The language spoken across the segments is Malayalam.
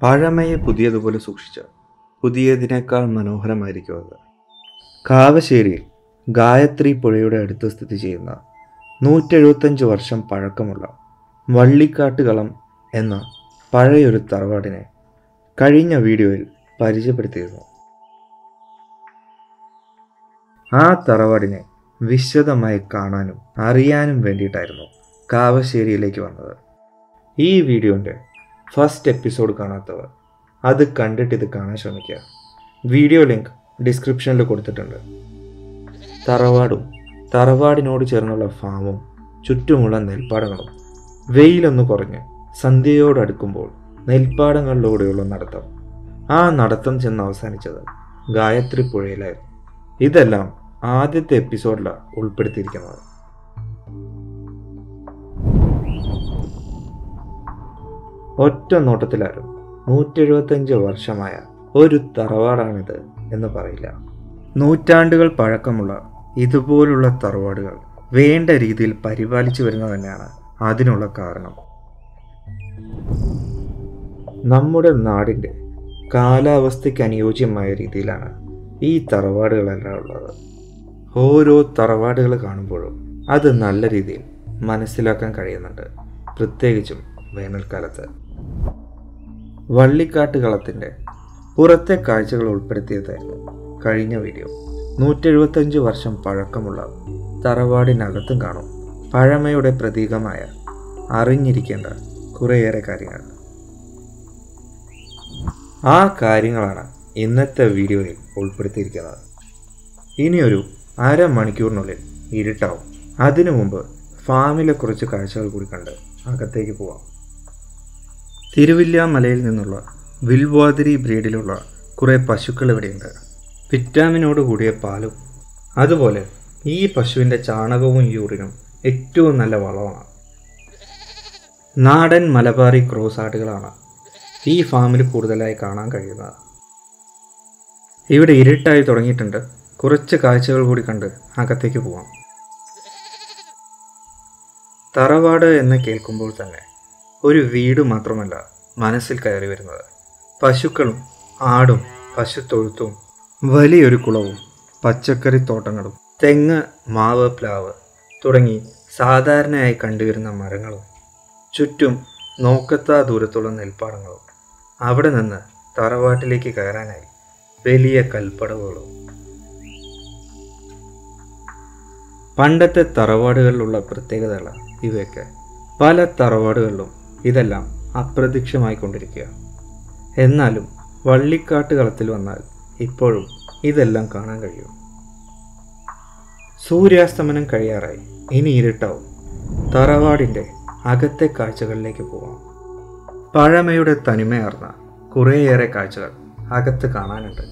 പഴമയെ പുതിയതുപോലെ സൂക്ഷിച്ച് പുതിയതിനേക്കാൾ മനോഹരമായിരിക്കും അത് കാവശ്ശേരിയിൽ ഗായത്രി പുഴയുടെ അടുത്ത് സ്ഥിതി ചെയ്യുന്ന നൂറ്റെഴുപത്തഞ്ച് വർഷം പഴക്കമുള്ള വള്ളിക്കാട്ടുകളം എന്ന പഴയൊരു തറവാടിനെ കഴിഞ്ഞ വീഡിയോയിൽ പരിചയപ്പെടുത്തിയിരുന്നു ആ തറവാടിനെ വിശദമായി കാണാനും അറിയാനും വേണ്ടിയിട്ടായിരുന്നു കാവശ്ശേരിയിലേക്ക് വന്നത് ഈ വീഡിയോൻ്റെ ഫസ്റ്റ് എപ്പിസോഡ് കാണാത്തവർ അത് കണ്ടിട്ട് ഇത് കാണാൻ ശ്രമിക്കുക വീഡിയോ ലിങ്ക് ഡിസ്ക്രിപ്ഷനിൽ കൊടുത്തിട്ടുണ്ട് തറവാടും തറവാടിനോട് ചേർന്നുള്ള ഫാമും ചുറ്റുമുള്ള നെൽപ്പാടങ്ങളും വെയിലൊന്ന് കുറഞ്ഞ് സന്ധ്യയോടടുക്കുമ്പോൾ നെൽപ്പാടങ്ങളിലൂടെയുള്ള നടത്തം ആ നടത്തം ചെന്ന് അവസാനിച്ചത് ഗായത്രി പുഴയിലായിരുന്നു ഇതെല്ലാം ആദ്യത്തെ എപ്പിസോഡിലാണ് ഉൾപ്പെടുത്തിയിരിക്കുന്നത് ഒറ്റ നോട്ടത്തിലാരും നൂറ്റെഴുപത്തഞ്ച് വർഷമായ ഒരു തറവാടാണിത് എന്ന് പറയില്ല നൂറ്റാണ്ടുകൾ പഴക്കമുള്ള ഇതുപോലുള്ള തറവാടുകൾ വേണ്ട രീതിയിൽ പരിപാലിച്ചു വരുന്നത് തന്നെയാണ് അതിനുള്ള കാരണം നമ്മുടെ നാടിൻ്റെ കാലാവസ്ഥയ്ക്ക് അനുയോജ്യമായ രീതിയിലാണ് ഈ തറവാടുകളെല്ലാം ഉള്ളത് ഓരോ തറവാടുകൾ കാണുമ്പോഴും അത് നല്ല രീതിയിൽ മനസ്സിലാക്കാൻ കഴിയുന്നുണ്ട് പ്രത്യേകിച്ചും വേനൽക്കാലത്ത് വള്ളിക്കാട്ട് കളത്തിൻ്റെ പുറത്തെ കാഴ്ചകൾ ഉൾപ്പെടുത്തിയതായിരുന്നു കഴിഞ്ഞ വീഡിയോ നൂറ്റെഴുപത്തഞ്ച് വർഷം പഴക്കമുള്ള തറവാടിനകത്തും കാണും പഴമയുടെ പ്രതീകമായ അറിഞ്ഞിരിക്കേണ്ട കുറേയേറെ കാര്യങ്ങൾ ആ കാര്യങ്ങളാണ് ഇന്നത്തെ വീഡിയോയിൽ ഉൾപ്പെടുത്തിയിരിക്കുന്നത് ഇനിയൊരു അരമണിക്കൂറിനുള്ളിൽ ഇരുട്ടാവും അതിനു മുമ്പ് ഫാമിലെ കുറച്ച് കാഴ്ചകൾ കൂടി കണ്ട് അകത്തേക്ക് പോവാം തിരുവില്ലാമലയിൽ നിന്നുള്ള വിൽവാതിരി ബ്രീഡിലുള്ള കുറേ പശുക്കൾ ഇവിടെയുണ്ട് വിറ്റാമിനോട് കൂടിയ പാലും അതുപോലെ ഈ പശുവിൻ്റെ ചാണകവും യൂറിനും ഏറ്റവും നല്ല വളമാണ് നാടൻ മലബാറി ക്രോസ് ആടുകളാണ് ഈ ഫാമിൽ കൂടുതലായി കാണാൻ കഴിയുന്നത് ഇവിടെ ഇരുട്ടായി തുടങ്ങിയിട്ടുണ്ട് കുറച്ച് കാഴ്ചകൾ കൂടി കണ്ട് അകത്തേക്ക് പോവാം തറവാട് എന്ന് കേൾക്കുമ്പോൾ തന്നെ ഒരു വീട് മാത്രമല്ല മനസ്സിൽ കയറി വരുന്നത് പശുക്കളും ആടും പശുത്തൊഴുത്തും വലിയൊരു കുളവും പച്ചക്കറി തോട്ടങ്ങളും തെങ്ങ് മാവ് പ്ലാവ് തുടങ്ങി സാധാരണയായി കണ്ടുവരുന്ന മരങ്ങളും ചുറ്റും നോക്കത്താ ദൂരത്തുള്ള നെൽപ്പാടങ്ങളും അവിടെ നിന്ന് തറവാട്ടിലേക്ക് കയറാനായി വലിയ കൽപ്പടവുകളും പണ്ടത്തെ തറവാടുകളിലുള്ള പ്രത്യേകതകളാണ് ഇവയൊക്കെ പല തറവാടുകളിലും ഇതെല്ലാം അപ്രത്യക്ഷമായിക്കൊണ്ടിരിക്കുക എന്നാലും വള്ളിക്കാട്ട് കളത്തിൽ വന്നാൽ ഇപ്പോഴും ഇതെല്ലാം കാണാൻ കഴിയും സൂര്യാസ്തമനം കഴിയാറായി ഇനി ഇരുട്ടാവും തറവാടിൻ്റെ അകത്തെ കാഴ്ചകളിലേക്ക് പോവാം പഴമയുടെ തനിമയാർന്ന കുറേയേറെ കാഴ്ചകൾ അകത്ത് കാണാനുണ്ട്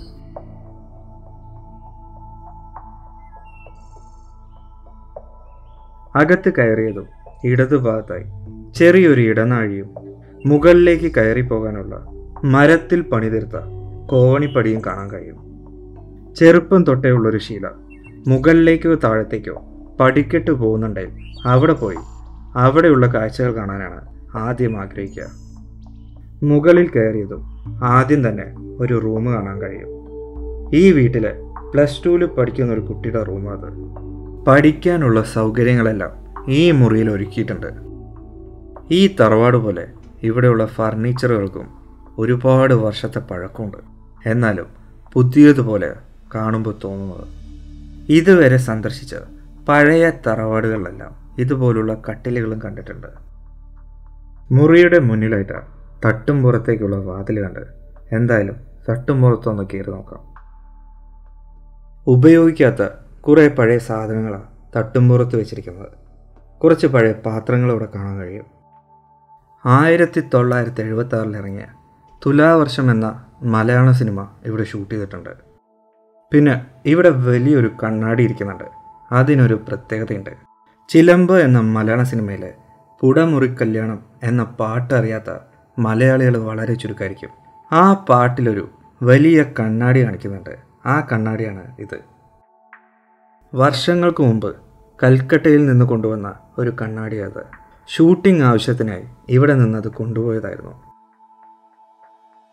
അകത്ത് കയറിയതും ഇടതുഭാഗത്തായി ചെറിയൊരു ഇടനാഴിയും മുകളിലേക്ക് കയറി പോകാനുള്ള മരത്തിൽ പണിതീർത്ത കോവണിപ്പടിയും കാണാൻ കഴിയും ചെറുപ്പം തൊട്ടേ ഉള്ളൊരു ശീല മുകളിലേക്കോ താഴത്തേക്കോ പടിക്കെട്ട് പോകുന്നുണ്ടെങ്കിൽ അവിടെ പോയി അവിടെയുള്ള കാഴ്ചകൾ കാണാനാണ് ആദ്യം ആഗ്രഹിക്കുക മുകളിൽ കയറിയതും ആദ്യം തന്നെ ഒരു റൂം കാണാൻ കഴിയും ഈ വീട്ടിലെ പ്ലസ് ടുവിൽ പഠിക്കുന്ന ഒരു കുട്ടിയുടെ റൂം അത് പഠിക്കാനുള്ള സൗകര്യങ്ങളെല്ലാം ഈ മുറിയിൽ ഒരുക്കിയിട്ടുണ്ട് ഈ തറവാട് പോലെ ഇവിടെയുള്ള ഫർണിച്ചറുകൾക്കും ഒരുപാട് വർഷത്തെ പഴക്കമുണ്ട് എന്നാലും പുതിയതുപോലെ കാണുമ്പോൾ തോന്നുന്നത് ഇതുവരെ സന്ദർശിച്ച പഴയ തറവാടുകളിലെല്ലാം ഇതുപോലുള്ള കട്ടിലുകളും കണ്ടിട്ടുണ്ട് മുറിയുടെ മുന്നിലായിട്ട് തട്ടും പുറത്തേക്കുള്ള വാതിൽ കണ്ട് എന്തായാലും തട്ടും പുറത്തൊന്ന് കയറി നോക്കാം ഉപയോഗിക്കാത്ത കുറേ പഴയ സാധനങ്ങളാണ് തട്ടുംപുറത്ത് വെച്ചിരിക്കുന്നത് കുറച്ച് പഴയ പാത്രങ്ങൾ ഇവിടെ കാണാൻ കഴിയും ആയിരത്തി തൊള്ളായിരത്തി എഴുപത്തി ആറിൽ ഇറങ്ങിയ തുലാവർഷം എന്ന മലയാള സിനിമ ഇവിടെ ഷൂട്ട് ചെയ്തിട്ടുണ്ട് പിന്നെ ഇവിടെ വലിയൊരു കണ്ണാടി ഇരിക്കുന്നുണ്ട് അതിനൊരു പ്രത്യേകതയുണ്ട് ചിലമ്പ് എന്ന മലയാള സിനിമയിലെ പുടമുറി കല്യാണം എന്ന പാട്ട് അറിയാത്ത മലയാളികൾ വളരെ ചുരുക്കമായിരിക്കും ആ പാട്ടിലൊരു വലിയ കണ്ണാടി കാണിക്കുന്നുണ്ട് ആ കണ്ണാടിയാണ് ഇത് വർഷങ്ങൾക്ക് മുമ്പ് കൽക്കട്ടയിൽ നിന്ന് കൊണ്ടുവന്ന ഒരു കണ്ണാടി അത് ഷൂട്ടിംഗ് ആവശ്യത്തിനായി ഇവിടെ നിന്നത് കൊണ്ടുപോയതായിരുന്നു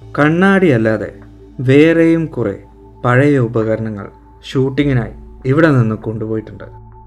കണ്ണാടി അല്ലാതെ വേറെയും കുറേ പഴയ ഉപകരണങ്ങൾ ഷൂട്ടിങ്ങിനായി ഇവിടെ നിന്ന് കൊണ്ടുപോയിട്ടുണ്ട്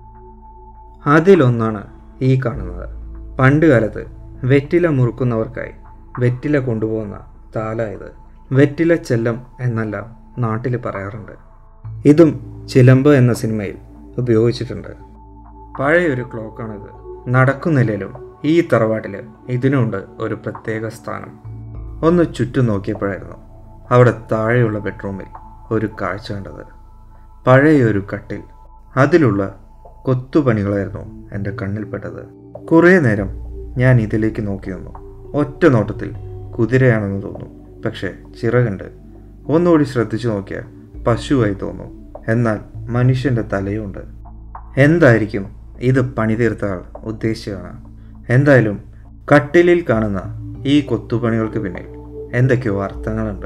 അതിലൊന്നാണ് ഈ കാണുന്നത് പണ്ട് കാലത്ത് വെറ്റില മുറുക്കുന്നവർക്കായി വെറ്റില കൊണ്ടുപോകുന്ന താലായത് വെറ്റില ചെല്ലം എന്നെല്ലാം നാട്ടിൽ പറയാറുണ്ട് ഇതും ചിലമ്പ് എന്ന സിനിമയിൽ ഉപയോഗിച്ചിട്ടുണ്ട് പഴയൊരു ക്ലോക്കാണിത് നടക്കുന്നില്ലേലും ഈ തറവാട്ടിൽ ഇതിനുണ്ട് ഒരു പ്രത്യേക സ്ഥാനം ഒന്ന് ചുറ്റും നോക്കിയപ്പോഴായിരുന്നു അവിടെ താഴെയുള്ള ബെഡ്റൂമിൽ ഒരു കാഴ്ച കണ്ടത് പഴയൊരു കട്ടിൽ അതിലുള്ള കൊത്തുപണികളായിരുന്നു എൻ്റെ കണ്ണിൽപ്പെട്ടത് കുറേ നേരം ഞാൻ ഇതിലേക്ക് നോക്കി നിന്നു ഒറ്റ നോട്ടത്തിൽ കുതിരയാണെന്ന് തോന്നും പക്ഷേ ചിറകുണ്ട് ഒന്നുകൂടി ശ്രദ്ധിച്ചു നോക്കിയാൽ പശുവായി തോന്നും എന്നാൽ മനുഷ്യൻ്റെ തലയുണ്ട് എന്തായിരിക്കും ഇത് പണിതീർത്ത ആൾ ഉദ്ദേശിച്ചതാണ് എന്തായാലും കട്ടിലിൽ കാണുന്ന ഈ കൊത്തുപണികൾക്ക് പിന്നിൽ എന്തൊക്കെയോ അർത്ഥങ്ങളുണ്ട്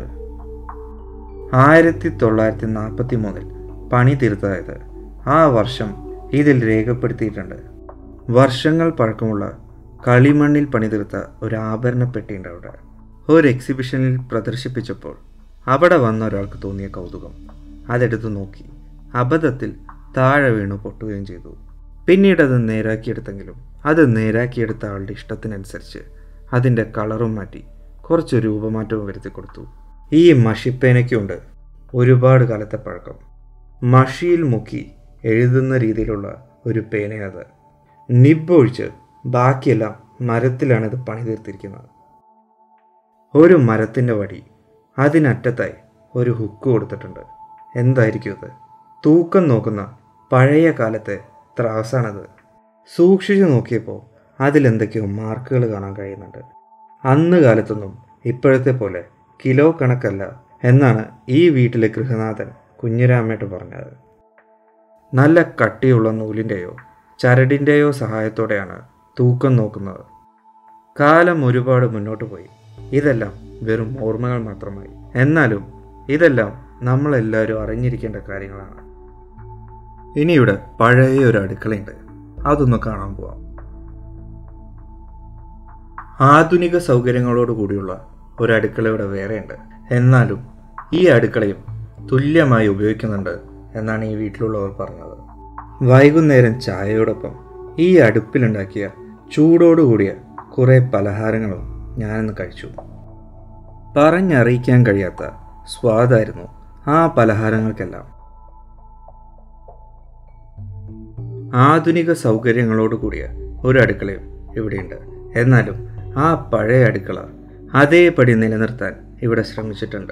ആയിരത്തി തൊള്ളായിരത്തി നാൽപ്പത്തി മൂന്നിൽ പണി തീർത്തതായത് ആ വർഷം ഇതിൽ രേഖപ്പെടുത്തിയിട്ടുണ്ട് വർഷങ്ങൾ പഴക്കമുള്ള കളിമണ്ണിൽ പണിതീർത്ത ഒരു ആഭരണ പെട്ടിയുണ്ട് അവിടെ ഒരു എക്സിബിഷനിൽ പ്രദർശിപ്പിച്ചപ്പോൾ അവിടെ വന്ന ഒരാൾക്ക് തോന്നിയ കൗതുകം അതെടുത്ത് നോക്കി അബദ്ധത്തിൽ താഴെ വീണു പൊട്ടുകയും ചെയ്തു പിന്നീട് അത് നേരാക്കിയെടുത്തെങ്കിലും അത് നേരാക്കിയെടുത്ത ആളുടെ ഇഷ്ടത്തിനനുസരിച്ച് അതിൻ്റെ കളറും മാറ്റി കുറച്ച് രൂപമാറ്റവും വരുത്തി കൊടുത്തു ഈ മഷിപ്പേനയ്ക്കുണ്ട് ഒരുപാട് കാലത്തെ പഴക്കം മഷിയിൽ മുക്കി എഴുതുന്ന രീതിയിലുള്ള ഒരു പേനയത് നിബ് ഒഴിച്ച് ബാക്കിയെല്ലാം മരത്തിലാണ് ഇത് പണി തീർത്തിരിക്കുന്നത് ഒരു മരത്തിൻ്റെ വടി അതിനറ്റത്തായി ഒരു ഹുക്ക് കൊടുത്തിട്ടുണ്ട് എന്തായിരിക്കും ഇത് തൂക്കം നോക്കുന്ന പഴയ കാലത്തെ ത്രാസാണത് സൂക്ഷിച്ചു നോക്കിയപ്പോൾ അതിലെന്തൊക്കെയോ മാർക്കുകൾ കാണാൻ കഴിയുന്നുണ്ട് അന്ന് കാലത്തൊന്നും ഇപ്പോഴത്തെ പോലെ കിലോ കണക്കല്ല എന്നാണ് ഈ വീട്ടിലെ ഗൃഹനാഥൻ കുഞ്ഞിരാമേട്ട് പറഞ്ഞത് നല്ല കട്ടിയുള്ള നൂലിൻ്റെയോ ചരടിൻ്റെയോ സഹായത്തോടെയാണ് തൂക്കം നോക്കുന്നത് കാലം ഒരുപാട് മുന്നോട്ട് പോയി ഇതെല്ലാം വെറും ഓർമ്മകൾ മാത്രമായി എന്നാലും ഇതെല്ലാം നമ്മളെല്ലാവരും അറിഞ്ഞിരിക്കേണ്ട കാര്യങ്ങളാണ് ഇനിയിവിടെ പഴയ ഒരു അടുക്കളയുണ്ട് അതൊന്ന് കാണാൻ പോവാം ആധുനിക സൗകര്യങ്ങളോട് കൂടിയുള്ള ഒരു അടുക്കള ഇവിടെ വേറെയുണ്ട് എന്നാലും ഈ അടുക്കളയും തുല്യമായി ഉപയോഗിക്കുന്നുണ്ട് എന്നാണ് ഈ വീട്ടിലുള്ളവർ പറഞ്ഞത് വൈകുന്നേരം ചായയോടൊപ്പം ഈ അടുപ്പിലുണ്ടാക്കിയ ചൂടോടുകൂടിയ കുറേ പലഹാരങ്ങളും ഞാനന്ന് കഴിച്ചു പറഞ്ഞറിയിക്കാൻ കഴിയാത്ത സ്വാദായിരുന്നു ആ പലഹാരങ്ങൾക്കെല്ലാം ആധുനിക സൗകര്യങ്ങളോട് കൂടിയ ഒരു അടുക്കളയും ഇവിടെയുണ്ട് എന്നാലും ആ പഴയ അടുക്കള അതേപടി നിലനിർത്താൻ ഇവിടെ ശ്രമിച്ചിട്ടുണ്ട്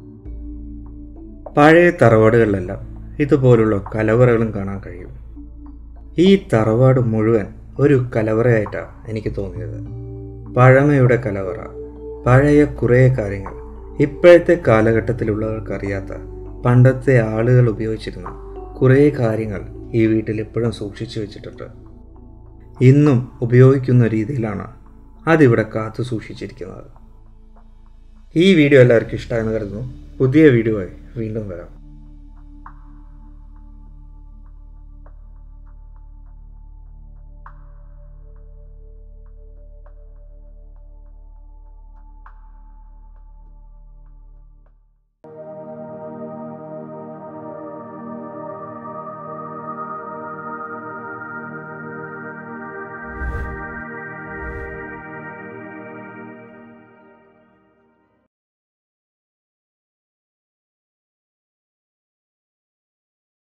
പഴയ തറവാടുകളിലെല്ലാം ഇതുപോലുള്ള കലവറകളും കാണാൻ കഴിയും ഈ തറവാട് മുഴുവൻ ഒരു കലവറയായിട്ടാണ് എനിക്ക് തോന്നിയത് പഴമയുടെ കലവറ പഴയ കുറേ കാര്യങ്ങൾ ഇപ്പോഴത്തെ കാലഘട്ടത്തിലുള്ളവർക്കറിയാത്ത പണ്ടത്തെ ആളുകൾ ഉപയോഗിച്ചിരുന്ന കുറേ കാര്യങ്ങൾ ഈ വീട്ടിൽ ഇപ്പോഴും സൂക്ഷിച്ചു വെച്ചിട്ടുണ്ട് ഇന്നും ഉപയോഗിക്കുന്ന രീതിയിലാണ് അതിവിടെ കാത്തു സൂക്ഷിച്ചിരിക്കുന്നത് ഈ വീഡിയോ എല്ലാവർക്കും ഇഷ്ടമായെന്ന് കരുതുന്നു പുതിയ വീഡിയോ ആയി വീണ്ടും വരാം